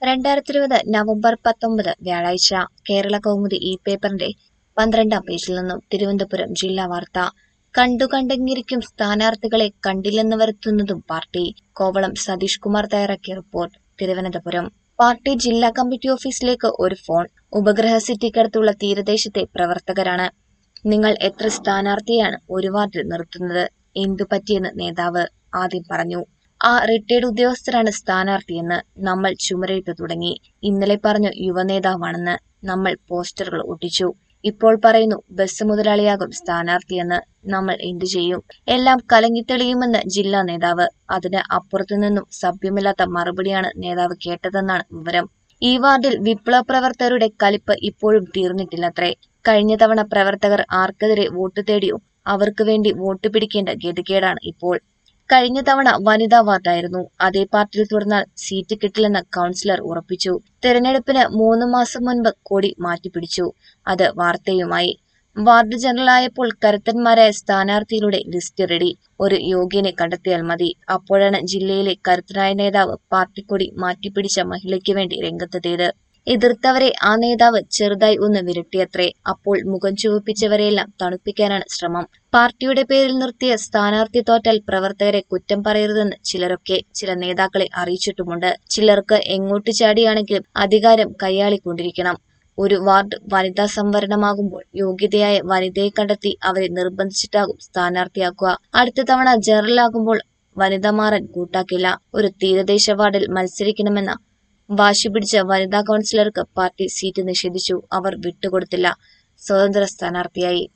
രണ്ടായിരത്തി ഇരുപത് നവംബർ പത്തൊമ്പത് വ്യാഴാഴ്ച കേരള കൗമുദി ഈ പേപ്പറിന്റെ പന്ത്രണ്ടാം പേജിൽ നിന്നും തിരുവനന്തപുരം ജില്ലാ വാർത്ത കണ്ടു കണ്ടങ്ങിരിക്കും സ്ഥാനാർത്ഥികളെ കണ്ടില്ലെന്ന് വരുത്തുന്നതും പാർട്ടി കോവളം സതീഷ് കുമാർ തയ്യാറാക്കിയ റിപ്പോർട്ട് തിരുവനന്തപുരം പാർട്ടി ജില്ലാ കമ്മിറ്റി ഓഫീസിലേക്ക് ഒരു ഫോൺ ഉപഗ്രഹ സിറ്റിക്കടുത്തുള്ള തീരദേശത്തെ പ്രവർത്തകരാണ് നിങ്ങൾ എത്ര സ്ഥാനാർത്ഥിയാണ് ഒരു വാർഡിൽ നിർത്തുന്നത് എന്തു പറ്റിയെന്ന് നേതാവ് ആദ്യം പറഞ്ഞു ആ റിട്ടയർഡ് ഉദ്യോഗസ്ഥരാണ് സ്ഥാനാർത്ഥിയെന്ന് നമ്മൾ ചുമരെഴുത്ത് തുടങ്ങി ഇന്നലെ പറഞ്ഞു യുവനേതാവാണെന്ന് നമ്മൾ പോസ്റ്ററുകൾ ഒട്ടിച്ചു ഇപ്പോൾ പറയുന്നു ബസ് മുതലാളിയാകും സ്ഥാനാർത്ഥിയെന്ന് നമ്മൾ എന്തു ചെയ്യും എല്ലാം കലങ്ങിത്തെളിയുമെന്ന് ജില്ലാ നേതാവ് അതിന് അപ്പുറത്തു നിന്നും സഭ്യമില്ലാത്ത മറുപടിയാണ് നേതാവ് കേട്ടതെന്നാണ് വിവരം ഈ വാർഡിൽ വിപ്ലവ പ്രവർത്തകരുടെ കലിപ്പ് ഇപ്പോഴും തീർന്നിട്ടില്ലത്രേ കഴിഞ്ഞ തവണ പ്രവർത്തകർ ആർക്കെതിരെ വോട്ട് തേടിയോ അവർക്ക് വേണ്ടി വോട്ട് പിടിക്കേണ്ട ഗതികേടാണ് ഇപ്പോൾ കഴിഞ്ഞ തവണ വനിതാ വാർഡായിരുന്നു അതേ പാർട്ടിയിൽ തുടർന്നാൽ സീറ്റ് കിട്ടില്ലെന്ന് കൗൺസിലർ ഉറപ്പിച്ചു തെരഞ്ഞെടുപ്പിന് മൂന്ന് മാസം മുൻപ് കൊടി മാറ്റിപ്പിടിച്ചു അത് വാർത്തയുമായി വാർഡ് ജനറലായപ്പോൾ കരുത്തന്മാരായ സ്ഥാനാർത്ഥികളുടെ ലിസ്റ്റ് റെഡി ഒരു യോഗ്യനെ കണ്ടെത്തിയാൽ മതി അപ്പോഴാണ് ജില്ലയിലെ കരുത്തനായ നേതാവ് പാർട്ടിക്കൊടി മാറ്റിപ്പിടിച്ച മഹിളയ്ക്ക് വേണ്ടി രംഗത്തെത്തിയത് എതിർത്തവരെ ആ നേതാവ് ചെറുതായി ഒന്ന് വിരട്ടിയത്രേ അപ്പോൾ മുഖം ചുവപ്പിച്ചവരെയെല്ലാം തണുപ്പിക്കാനാണ് ശ്രമം പാർട്ടിയുടെ പേരിൽ നിർത്തിയ സ്ഥാനാർത്ഥി തോറ്റാൽ പ്രവർത്തകരെ കുറ്റം പറയരുതെന്ന് ചിലരൊക്കെ ചില നേതാക്കളെ അറിയിച്ചിട്ടുമുണ്ട് ചിലർക്ക് എങ്ങോട്ട് ചാടിയാണെങ്കിലും അധികാരം കൈയാളിക്കൊണ്ടിരിക്കണം ഒരു വാർഡ് വനിതാ സംവരണമാകുമ്പോൾ യോഗ്യതയായ വനിതയെ കണ്ടെത്തി അവരെ നിർബന്ധിച്ചിട്ടാകും സ്ഥാനാർത്ഥിയാക്കുക അടുത്ത തവണ ജനറലാകുമ്പോൾ വനിത മാറാൻ കൂട്ടാക്കില്ല ഒരു തീരദേശ വാർഡിൽ മത്സരിക്കണമെന്ന വാശി പിടിച്ച വനിതാ കൗൺസിലർക്ക് പാർട്ടി സീറ്റ് നിഷേധിച്ചു അവർ വിട്ടുകൊടുത്തില്ല സ്വതന്ത്ര സ്ഥാനാർത്ഥിയായി